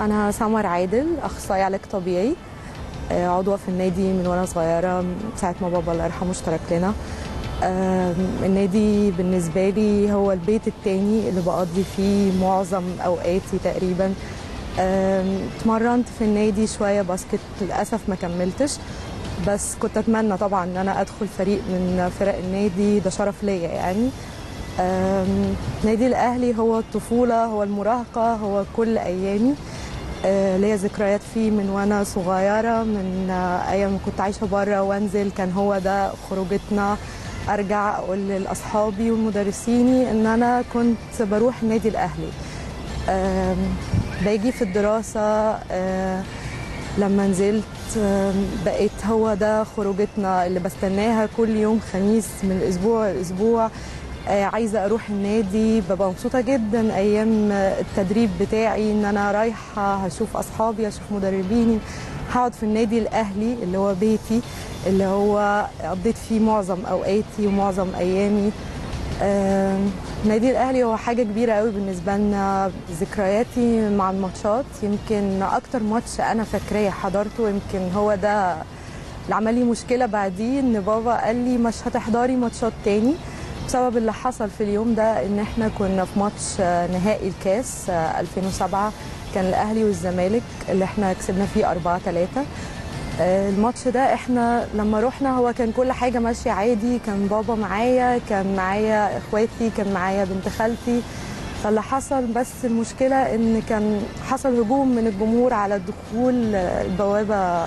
انا سمر عادل اخصائي علاج طبيعي آه، عضوه في النادي من وانا صغيره من ساعه ما بابا الله يرحمه اشترك لنا آم، النادي بالنسبه لي هو البيت التاني اللي بقضي فيه معظم اوقاتي تقريبا آم، اتمرنت في النادي شويه باسكت للاسف ما كملتش بس كنت اتمنى طبعا ان انا ادخل فريق من فرق النادي ده شرف ليا يعني آم، نادي الاهلي هو الطفوله هو المراهقه هو كل ايامي آه، ليا ذكريات فيه من وانا صغيره من آه، ايام ما كنت عايشه بره وانزل كان هو ده خروجتنا ارجع اقول لاصحابي ومدرسيني ان انا كنت بروح النادي الاهلي آم، باجي في الدراسه آه، لما نزلت آم، بقيت هو ده خروجتنا اللي بستناها كل يوم خميس من الاسبوع لاسبوع آه، عايزه اروح النادي ببقى مبسوطه جدا ايام آه، التدريب بتاعي ان انا رايحه هشوف اصحابي هشوف مدربيني هقعد في النادي الاهلي اللي هو بيتي اللي هو قضيت فيه معظم اوقاتي ومعظم ايامي آم، نادي الاهلي هو حاجه كبيره قوي بالنسبه لنا ذكرياتي مع الماتشات يمكن اكتر ماتش انا فاكراه حضرته يمكن هو ده اللي عمل لي مشكله بعديه ان بابا قال لي مش هتحضري ماتشات تاني بسبب اللي حصل في اليوم ده ان احنا كنا في ماتش آه، نهائي الكاس آه، 2007 كان الاهلي والزمالك اللي احنا كسبنا فيه 4 3 الماتش ده احنا لما رحنا هو كان كل حاجه ماشيه عادي كان بابا معايا كان معايا اخواتي كان معايا بنت خالتي فاللي حصل بس المشكله ان كان حصل هجوم من الجمهور على الدخول آه، البوابه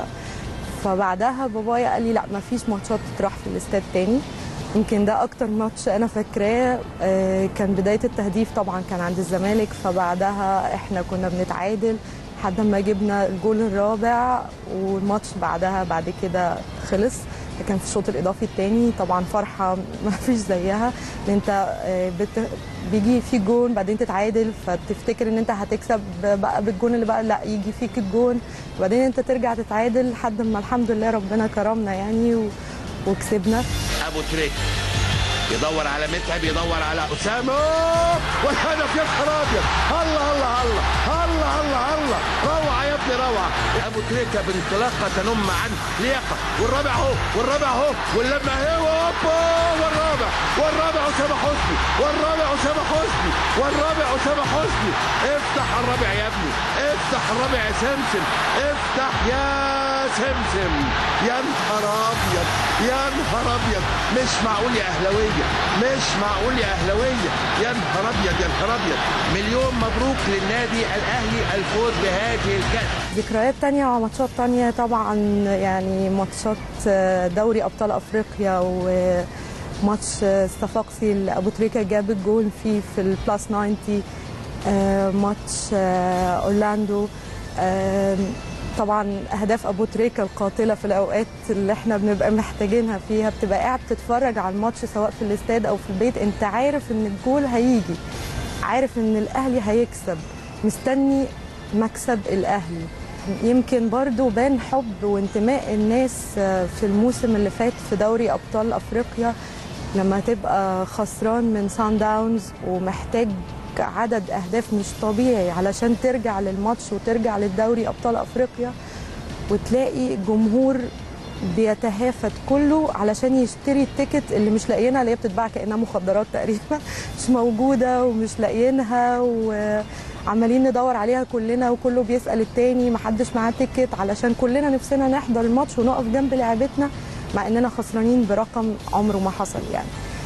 فبعدها بابايا قال لي لا مفيش ماتشات تتراح في الاستاد تاني يمكن ده اكتر ماتش انا فاكراه آه، كان بدايه التهديف طبعا كان عند الزمالك فبعدها احنا كنا بنتعادل لحد ما جبنا الجول الرابع والماتش بعدها بعد كده خلص ده كان في الشوط الاضافي الثاني طبعا فرحه ما فيش زيها ان انت آه، بت... بيجي في جون بعدين تتعادل فتفتكر ان انت هتكسب بقى بالجون اللي بقى لا يجي فيك الجون وبعدين انت ترجع تتعادل لحد ما الحمد لله ربنا كرمنا يعني و... وكسبنا ابو تريك يدور على متعب يدور على اسامه والهدف يا نهار ابيض الله الله الله الله الله الله روعه يا ابني روعه ابو تريكه بانطلاقه تنم عن لياقه والرابع اهو والرابع اهو واللمه اهي هوبا والرابع والرابع اسامه حسني والرابع اسامه حسني والرابع اسامه حسني افتح الرابع يا ابني افتح الرابع يا سمسم افتح يا سمسم يا نهار ابيض يا نهار ابيض مش معقول يا اهلاويه مش معقول يا اهلاويه يا نهار ابيض يا نهار ابيض مليون مبروك للنادي الاهلي الفوز بهذه الكاس ذكريات تانية وماتشات تانية طبعا يعني ماتشات آه، دوري أبطال أفريقيا وماتش آه، صفاقسي اللي أبو تريكة جاب الجول فيه في البلاس 90 آه، ماتش آه، أورلاندو آه، طبعا أهداف أبو تريكة القاتلة في الأوقات اللي احنا بنبقى محتاجينها فيها بتبقى قاعد تتفرج على الماتش سواء في الاستاد أو في البيت أنت عارف إن الجول هيجي عارف إن الأهلي هيكسب مستني مكسب الأهلي يمكن برضو بان حب وانتماء الناس في الموسم اللي فات في دوري أبطال أفريقيا لما تبقى خسران من سان داونز ومحتاج عدد أهداف مش طبيعي علشان ترجع للماتش وترجع للدوري أبطال أفريقيا وتلاقي جمهور بيتهافت كله علشان يشتري التيكت اللي مش لاقيينها اللي هي بتتباع كانها مخدرات تقريبا مش موجوده ومش لاقيينها وعمالين ندور عليها كلنا وكله بيسال التاني محدش معاه تيكت علشان كلنا نفسنا نحضر الماتش ونقف جنب لعيبتنا مع اننا خسرانين برقم عمره ما حصل يعني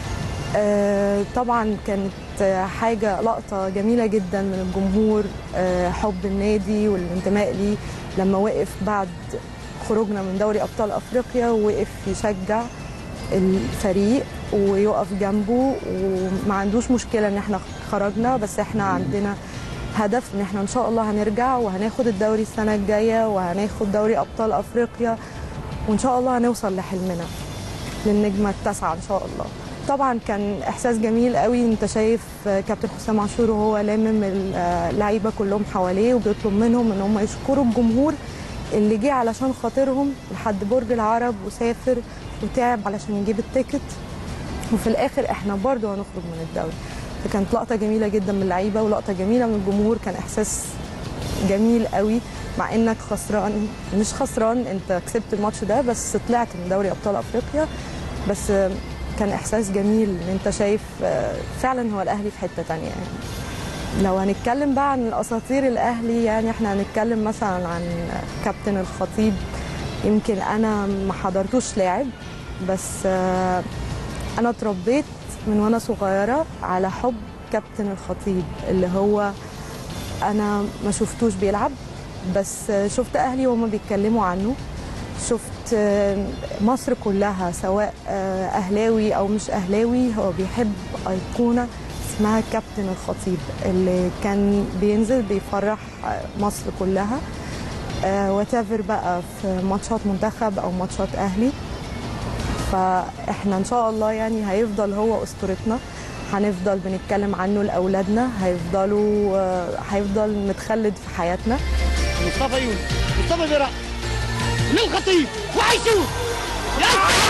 آه، طبعا كانت آه، حاجة لقطة جميلة جدا من الجمهور آه، حب النادي والانتماء ليه لما وقف بعد خروجنا من دوري أبطال أفريقيا ووقف يشجع الفريق ويقف جنبه وما عندوش مشكلة ان احنا خرجنا بس احنا عندنا هدف ان احنا ان شاء الله هنرجع وهناخد الدوري السنة الجاية وهناخد دوري أبطال أفريقيا وان شاء الله هنوصل لحلمنا للنجمة التاسعة ان شاء الله طبعا كان احساس جميل قوي انت شايف كابتن حسام عاشور وهو لامم اللعيبه كلهم حواليه وبيطلب منهم ان هم يشكروا الجمهور اللي جه علشان خاطرهم لحد برج العرب وسافر وتعب علشان يجيب التيكت وفي الاخر احنا برضو هنخرج من الدوري فكانت لقطه جميله جدا من اللعيبه ولقطه جميله من الجمهور كان احساس جميل قوي مع انك خسران مش خسران انت كسبت الماتش ده بس طلعت من دوري ابطال افريقيا بس كان احساس جميل ان انت شايف فعلا هو الاهلي في حته تانية يعني لو هنتكلم بقى عن الاساطير الاهلي يعني احنا هنتكلم مثلا عن كابتن الخطيب يمكن انا ما حضرتوش لاعب بس انا اتربيت من وانا صغيره على حب كابتن الخطيب اللي هو انا ما شفتوش بيلعب بس شفت اهلي وهم بيتكلموا عنه شفت مصر كلها سواء اهلاوي او مش اهلاوي هو بيحب ايقونه اسمها كابتن الخطيب اللي كان بينزل بيفرح مصر كلها وتافر بقى في ماتشات منتخب او ماتشات اهلي فاحنا ان شاء الله يعني هيفضل هو اسطورتنا هنفضل بنتكلم عنه لاولادنا هيفضلوا هيفضل متخلد في حياتنا مصطفى يونس مصطفى بيرا للخطيب وهيشوط يا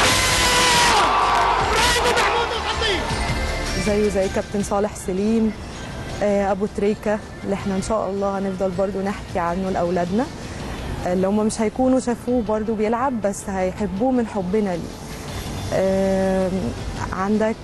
ابراهيم محمود الخطيب زيه زي كابتن صالح سليم ابو تريكه اللي احنا ان شاء الله هنفضل برضو نحكي عنه لاولادنا اللي هم مش هيكونوا شافوه برضو بيلعب بس هيحبوه من حبنا ليه عندك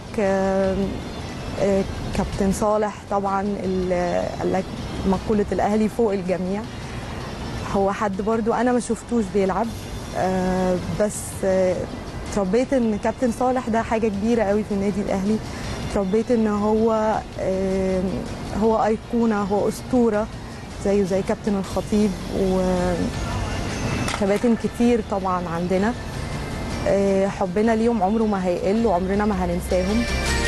كابتن صالح طبعا قال لك مقولة الأهلي فوق الجميع هو حد برضو أنا ما شفتوش بيلعب بس تربيت ان كابتن صالح ده حاجة كبيرة قوي في النادي الأهلي تربيت ان هو هو أيقونة هو أسطورة زيه زي كابتن الخطيب وكباتن كتير طبعا عندنا حبنا ليهم عمره ما هيقل وعمرنا ما هننساهم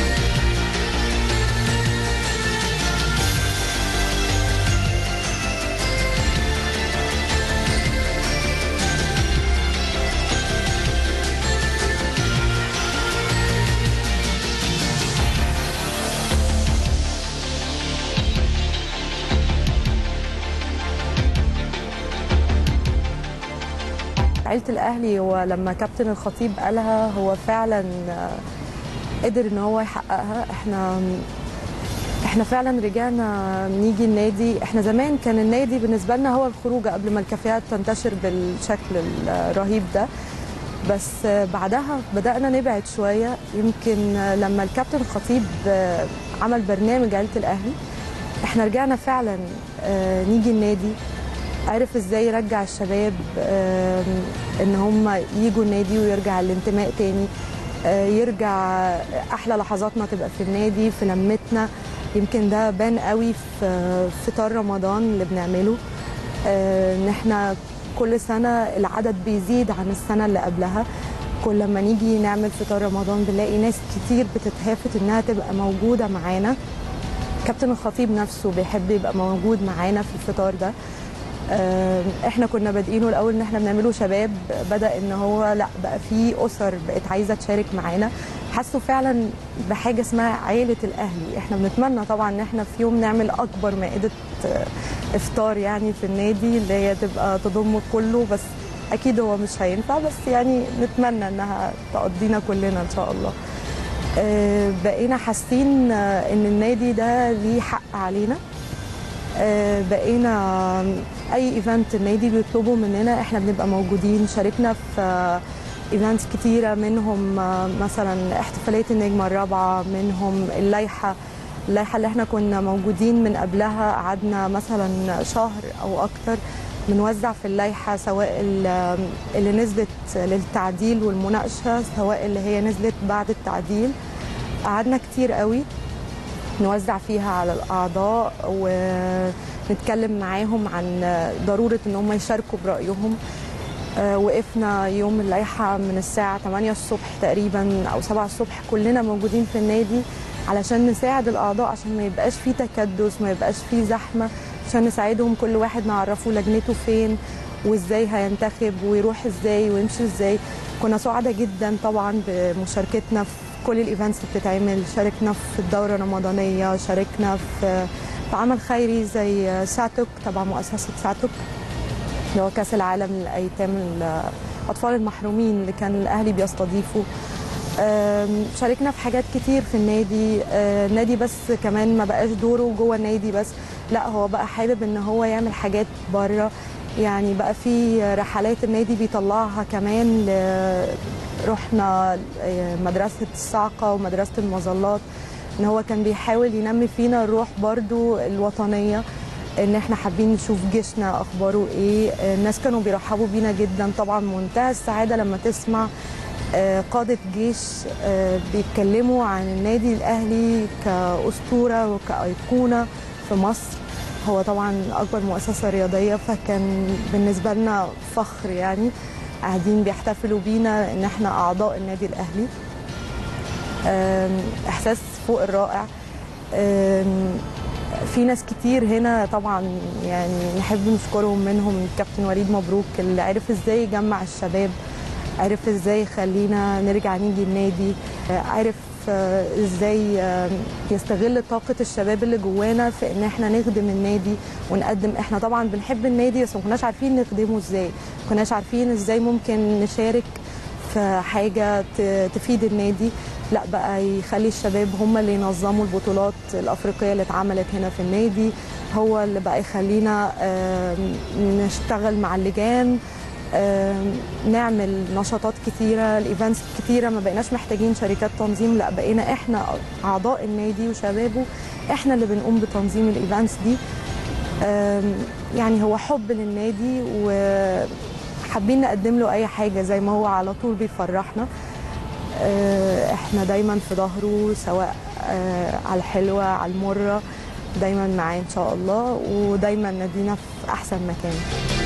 عيله الاهلي هو لما كابتن الخطيب قالها هو فعلا قدر ان هو يحققها احنا احنا فعلا رجعنا نيجي النادي احنا زمان كان النادي بالنسبه لنا هو الخروج قبل ما الكافيهات تنتشر بالشكل الرهيب ده بس بعدها بدانا نبعد شويه يمكن لما الكابتن الخطيب عمل برنامج عيله الاهلي احنا رجعنا فعلا نيجي النادي عرف ازاي يرجع الشباب ان هم يجوا النادي ويرجع الانتماء تاني يرجع احلى لحظاتنا تبقى في النادي في لمتنا يمكن ده بان قوي في فطار رمضان اللي بنعمله ان احنا كل سنه العدد بيزيد عن السنه اللي قبلها كل لما نيجي نعمل فطار رمضان بنلاقي ناس كتير بتتهافت انها تبقى موجوده معانا كابتن الخطيب نفسه بيحب يبقى موجود معانا في الفطار ده احنا كنا بادئينه الاول ان احنا بنعمله شباب بدا ان هو لا بقى في اسر بقت عايزه تشارك معانا حسوا فعلا بحاجه اسمها عيله الاهلي احنا بنتمنى طبعا ان احنا في يوم نعمل اكبر مائده افطار يعني في النادي اللي هي تبقى تضم كله بس اكيد هو مش هينفع بس يعني نتمنى انها تقضينا كلنا ان شاء الله بقينا حاسين ان النادي ده ليه حق علينا بقينا اي ايفنت النادي بيطلبه مننا احنا بنبقى موجودين شاركنا في ايفنتس كتيره منهم مثلا احتفاليه النجمه الرابعه منهم اللائحه اللائحه اللي احنا كنا موجودين من قبلها قعدنا مثلا شهر او اكتر بنوزع في اللائحه سواء اللي نزلت للتعديل والمناقشه سواء اللي هي نزلت بعد التعديل قعدنا كتير قوي نوزع فيها على الاعضاء ونتكلم معاهم عن ضروره ان هم يشاركوا برايهم وقفنا يوم اللائحه من الساعه 8 الصبح تقريبا او 7 الصبح كلنا موجودين في النادي علشان نساعد الاعضاء عشان ما يبقاش في تكدس ما يبقاش في زحمه عشان نساعدهم كل واحد نعرفه لجنته فين وازاي هينتخب ويروح ازاي ويمشي ازاي كنا سعداء جدا طبعا بمشاركتنا في كل الايفنتس اللي بتتعمل شاركنا في الدوره الرمضانيه شاركنا في في عمل خيري زي ساتوك تبع مؤسسه ساتوك اللي هو كاس العالم للايتام الاطفال المحرومين اللي كان الاهلي بيستضيفوا آم، شاركنا في حاجات كتير في النادي آه، النادي بس كمان ما بقاش دوره جوه النادي بس لا هو بقى حابب ان هو يعمل حاجات بره يعني بقى في رحلات النادي بيطلعها كمان ل- رحنا آه، مدرسة الصاعقة ومدرسة المظلات ان هو كان بيحاول ينمي فينا الروح برضو الوطنية ان احنا حابين نشوف جيشنا اخباره ايه آه، الناس كانوا بيرحبوا بينا جدا طبعا منتهى السعادة لما تسمع آه، قادة جيش آه، بيتكلموا عن النادي الأهلي كأسطورة وكأيقونة في مصر هو طبعا أكبر مؤسسة رياضية فكان بالنسبة لنا فخر يعني قاعدين بيحتفلوا بينا إن احنا أعضاء النادي الأهلي آم، إحساس فوق الرائع آم، في ناس كتير هنا طبعا يعني نحب نشكرهم منهم كابتن وليد مبروك اللي عرف ازاي يجمع الشباب عرف ازاي يخلينا نرجع نيجي النادي آه، عرف آه، ازاي آه، يستغل طاقة الشباب اللي جوانا في ان احنا نخدم النادي ونقدم احنا طبعا بنحب النادي بس ما كناش عارفين نخدمه ازاي ما كناش عارفين ازاي ممكن نشارك في حاجة ت- تفيد النادي لا بقى يخلي الشباب هم اللي ينظموا البطولات الأفريقية اللي اتعملت هنا في النادي هو اللي بقى يخلينا آم، نشتغل مع اللجان آم، نعمل نشاطات كتيرة الايفنتس كتيرة ما بقيناش محتاجين شركات تنظيم لا بقينا احنا أعضاء النادي وشبابه احنا اللي بنقوم بتنظيم الايفنتس دي آم، يعني هو حب للنادي وحابين نقدم له اي حاجه زي ما هو على طول بيفرحنا آه، احنا دايما في ظهره سواء آه، على الحلوه على المره دايما معاه ان شاء الله ودايما نادينا في احسن مكان